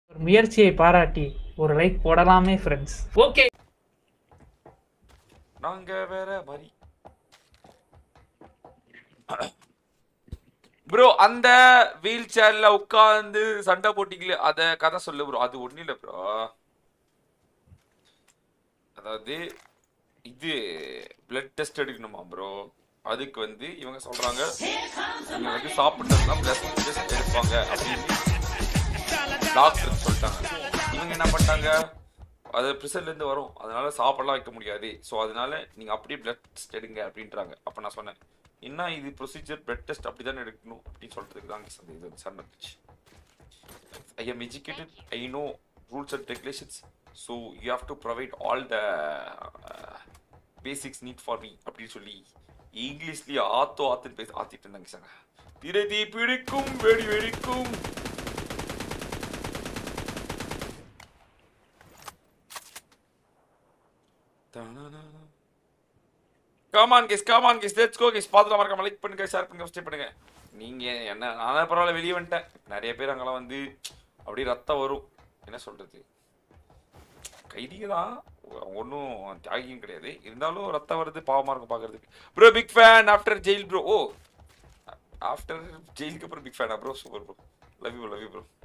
ஒரு முயற்சியை பாராட்டி ஒரு லைக் போடலாமே ஃப்ரெண்ட்ஸ் ஓகே நாங்க வேற மாதிரி ப்ரோ அந்த வீல் சேர்ல உட்கார்ந்து சண்டை போட்டிங்களே அத கதை சொல்லு ப்ரோ அது ஒண்ணும் இல்ல ப்ரோ அதாவது இது பிளட் டெஸ்ட் எடுக்கணுமா ப்ரோ அதுக்கு வந்து இவங்க சொல்றாங்க இவங்க வந்து சாப்பிட்டதுனா பிளட் டெஸ்ட் எடுப்பாங்க அப்படின்னு டாக்டர் சொல்லிட்டாங்க இவங்க என்ன பண்ணிட்டாங்க அது ப்ரிசல்ல இருந்து வரும் அதனால சாப்பிடலாம் வைக்க முடியாது ஸோ அதனால நீங்க அப்படியே பிளட் டெஸ்ட் எடுங்க அப்படின்றாங்க அப்ப நான் சொன்னேன் என்ன இது ப்ரொசீஜர் பிளட் டெஸ்ட் அப்படி தானே எடுக்கணும் அப்படின்னு சொல்றதுக்கு தான் அந்த இது வந்து சண்டை இருந்துச்சு I am educated I know rules and regulations so you have to provide all the basics need for me அப்படின்னு சொல்லி இங்கிலீஷ்லயே ஆத்தோ ஆத்துன்னு பேசி ஆத்திட்டு இருந்தாங்க சாங்க திரைதி பிடிக்கும் வெடி வெடிக்கும் come on guys come on guys let's go guys பாத்துல மறக்காம லைக் பண்ணுங்க ஷேர் பண்ணுங்க சப்ஸ்கிரைப் பண்ணுங்க நீங்க என்ன நானே பரவாயில்ல வெளியே வந்துட்டேன் நிறைய பேர் அங்கெல்லாம் வந்து அப்படியே ரத்தம் வரும் என்ன சொல்றது கைதிக தான் ஒன்றும் தியாகியும் கிடையாது இருந்தாலும் ரத்தம் வருது பாவமா இருக்கும் பார்க்கறதுக்கு bro big fan after jail bro oh after ஜெயிலுக்கு அப்புறம் பிக் ஃபேனா bro super bro love you love you bro